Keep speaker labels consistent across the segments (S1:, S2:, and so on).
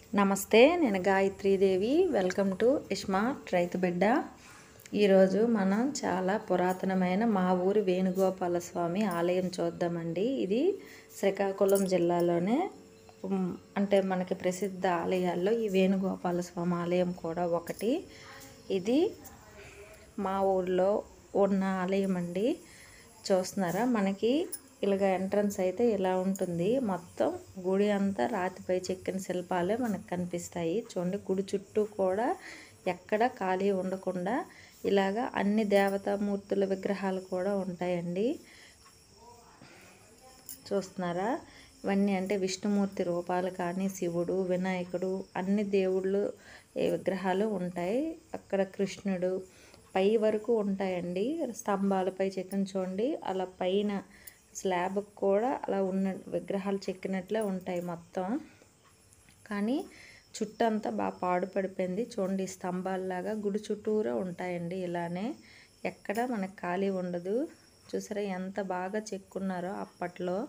S1: నమస్తే నేను Gayatri Devi welcome to iSmart రైతు బిడ్డ ఈరోజు మనం చాలా పురాతనమైన మా ఊరి వేణుగోపాల స్వామి ఆలయం చూద్దామండి ఇది శ్రీకాకుళం జిల్లాలోనే ఉమ్, అంటే మనకి ప్రసిద్ధ ఆలయాల్లో ఈ వేణుగోపాల స్వామి ఆలయం కూడా ఒకటి ఇది మా ఊర్లో ఉన్న ఆలయం అండి చూస్తున్నారా మనకి ఇలాగ ఎంట్రన్స్ అయితే ఇలా ఉంటుంది మొత్తం గుడి అంతా రాతిపై చెక్కిన శిల్పాలే మనకు కనిపిస్తాయి చూడండి గుడి చుట్టూ కూడా ఎక్కడ ఖాళీ ఉండకుండా ఇలాగా అన్ని దేవతామూర్తుల విగ్రహాలు కూడా ఉంటాయండి చూస్తున్నారా ఇవన్నీ అంటే విష్ణుమూర్తి రూపాలు కానీ శివుడు వినాయకుడు అన్ని దేవుళ్ళు ఏ విగ్రహాలు ఉంటాయి అక్కడ కృష్ణుడు పై వరకు ఉంటాయండి స్తంభాలపై చెక్కిన చూడండి అలా పైన స్లాబ్ కూడా అలా ఉన్న విగ్రహాలు చెక్కినట్లే ఉంటాయి మొత్తం కానీ చుట్టంతా బాగా పాడుపడిపోయింది చూడండి ఈ స్తంభాలలాగా గుడి చుట్టూరా ఉంటాయండి ఇలానే ఎక్కడ మనకు ఖాళీ ఉండదు చూసారా ఎంత బాగా చెక్కున్నారో అప్పట్లో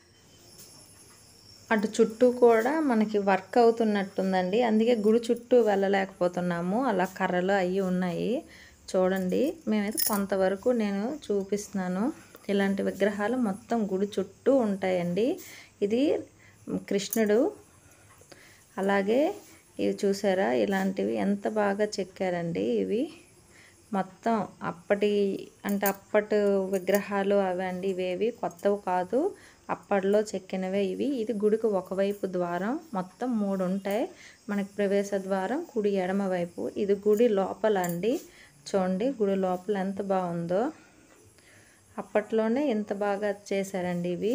S1: అటు చుట్టూ కూడా మనకి వర్క్ అవుతున్నట్టుందండి అందుకే గుడి చుట్టూ వెళ్ళలేకపోతున్నాము అలా కర్రలు అవి ఉన్నాయి చూడండి మేమైతే కొంతవరకు నేను చూపిస్తున్నాను ఇలాంటి విగ్రహాలు మొత్తం గుడి చుట్టూ ఉంటాయండి ఇది కృష్ణుడు అలాగే ఇవి చూసారా ఇలాంటివి ఎంత బాగా చెక్కారండి ఇవి మొత్తం అప్పటి అంటే అప్పటి విగ్రహాలు అవండి ఇవేవి కొత్తవి కాదు అప్పట్లో చెక్కినవే ఇవి ఇది గుడికి ఒకవైపు ద్వారం మొత్తం మూడు ఉంటాయి మనకి ప్రవేశ ద్వారం కుడి ఎడమ వైపు ఇది గుడి లోపల అండి చూడండి గుడి లోపల ఎంత బాగుందో అప్పట్లోనే ఎంత బాగా చేశారండి ఇవి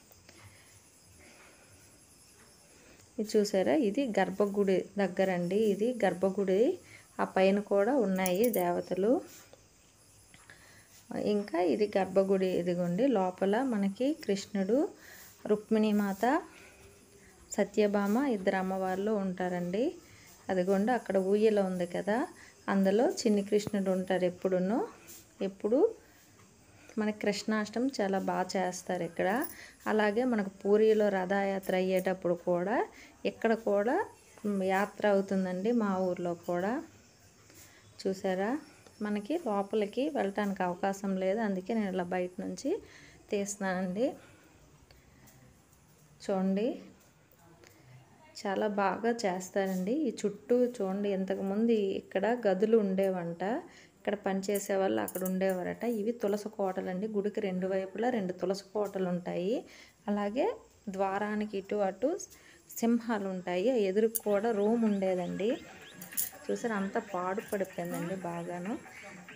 S1: ఇది చూసారా ఇది గర్భగుడి దగ్గరండి ఇది గర్భగుడి ఆ పైన కూడా ఉన్నాయి దేవతలు ఇంకా ఇది గర్భగుడి ఇదిగోండి లోపల మనకి కృష్ణుడు రుక్మిణీమాత సత్యభామ ఇద్దరు అమ్మవార్లు ఉంటారండి అదిగోండి అక్కడ ఊయల ఉంది కదా అందులో చిన్ని కృష్ణుడు ఉంటారు ఎప్పుడును ఎప్పుడు మనకి కృష్ణాష్టమి చాలా బాగా చేస్తారు ఇక్కడ అలాగే మనకు పూరిలో రథయాత్ర అయ్యేటప్పుడు కూడా ఇక్కడ కూడా మ్, యాత్ర అవుతుందండి మా ఊర్లో కూడా చూసారా మనకి లోపలికి వెళ్ళటానికి అవకాశం లేదు అందుకే నేను ఇలా బయట నుంచి తీస్తున్నానండి చూడండి చాలా బాగా చేస్తారండి ఈ చుట్టూ చూడండి ఇంతకుముందు ఇక్కడ గదులు ఉండేవంట ఇక్కడ పనిచేసే వాళ్ళు అక్కడ ఉండేవారట ఇవి తులసి కోటలు అండి గుడికి రెండు వైపులా రెండు తులసి కోటలు ఉంటాయి అలాగే ద్వారానికి ఇటు అటు సింహాలు ఉంటాయి ఆ ఎదురుకు కూడా రూమ్ ఉండేదండి చూసారు అంతా పాడు పడిపోయిందండి బాగాను